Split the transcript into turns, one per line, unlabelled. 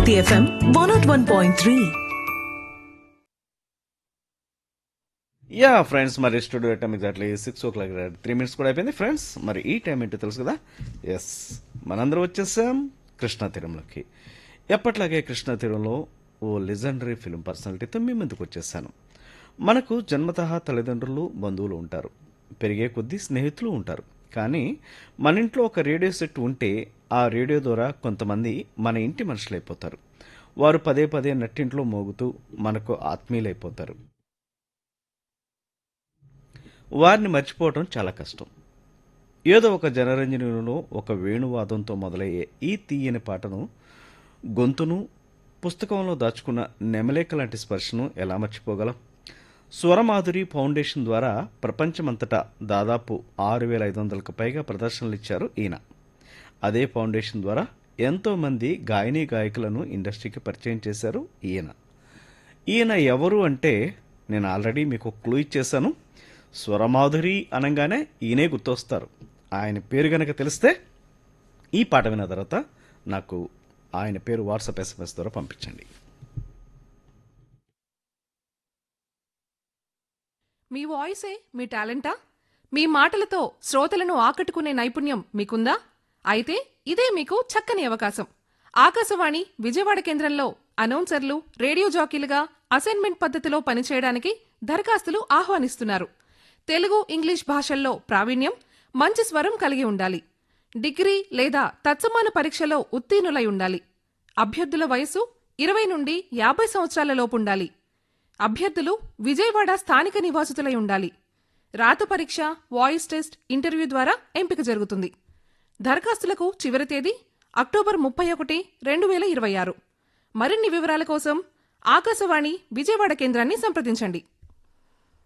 Hit FM 101.3.
Yeah friends మరి studio time exactly six o'clock three minutes కూడా అయిపోయింది friends మరి ఈ టైం ఏంటో తెలుసు కదా ఎస్ మనందరం వచ్చేసాం కృష్ణా తీరంలోకి ఎప్పట్లాగే కృష్ణా తీరంలో ఓ లెజెండరీ ఫిల్మ్ పర్సనాలిటీతో మీ ముందుకు వచ్చేసాను మనకు జన్మతః తల్లిదండ్రులు బంధువులు ఉంటారు పెరిగే కొద్దీ స్నేహితులు ఉంటారు కానీ మన ఇంట్లో ఒక రేడియో సెట్ ఉంటే ఆ రేడియో ద్వారా కొంతమంది మన ఇంటి మనుషులైపోతారు వారు పదే పదే నట్టింట్లో మోగుతూ మనకు ఆత్మీయులైపోతారు వారిని మర్చిపోవడం చాలా కష్టం ఏదో ఒక జనరంజనిలో ఒక వేణువాదంతో మొదలయ్యే ఈ తీయని పాటను గొంతును పుస్తకంలో దాచుకున్న నెమలేక లాంటి స్పర్శను ఎలా మర్చిపోగలం స్వరమాధురి ఫౌండేషన్ ద్వారా ప్రపంచమంతటా దాదాపు ఆరు వేల ఐదు వందలకు పైగా ప్రదర్శనలు ఇచ్చారు ఈయన అదే ఫౌండేషన్ ద్వారా ఎంతో మంది గాయని గాయకులను ఇండస్ట్రీకి పరిచయం చేశారు ఈయన ఈయన ఎవరు అంటే నేను ఆల్రెడీ మీకు క్లూ ఇచ్చేశాను స్వరమాధురి అనగానే ఈయనే గుర్తొస్తారు ఆయన పేరు గనక తెలిస్తే ఈ పాట విన్న తర్వాత నాకు ఆయన పేరు వాట్సాప్ ఎస్ఎంఎస్ ద్వారా పంపించండి
మీ వాయిసే మీ టాలెంటా మీ మాటలతో శ్రోతలను ఆకట్టుకునే నైపుణ్యం మీకుందా అయితే ఇదే మీకు చక్కని అవకాశం ఆకాశవాణి విజయవాడ కేంద్రంలో అనౌన్సర్లు రేడియో జాకీలుగా అసైన్మెంట్ పద్ధతిలో పనిచేయడానికి దరఖాస్తులు ఆహ్వానిస్తున్నారు తెలుగు ఇంగ్లీష్ భాషల్లో ప్రావీణ్యం మంచి స్వరం కలిగి ఉండాలి డిగ్రీ లేదా తత్సమాన పరీక్షలో ఉత్తీర్ణులై ఉండాలి అభ్యర్థుల వయసు ఇరవై నుండి యాభై సంవత్సరాల లోపు ఉండాలి అభ్యర్థులు విజయవాడ స్థానిక నివాసితులై ఉండాలి రాత పరీక్ష వాయిస్ టెస్ట్ ఇంటర్వ్యూ ద్వారా ఎంపిక జరుగుతుంది దరఖాస్తులకు చివరి తేదీ అక్టోబర్ ముప్పై ఒకటి రెండు వేల ఇరవై ఆరు మరిన్ని వివరాల కోసం ఆకాశవాణి విజయవాడ కేంద్రాన్ని సంప్రదించండి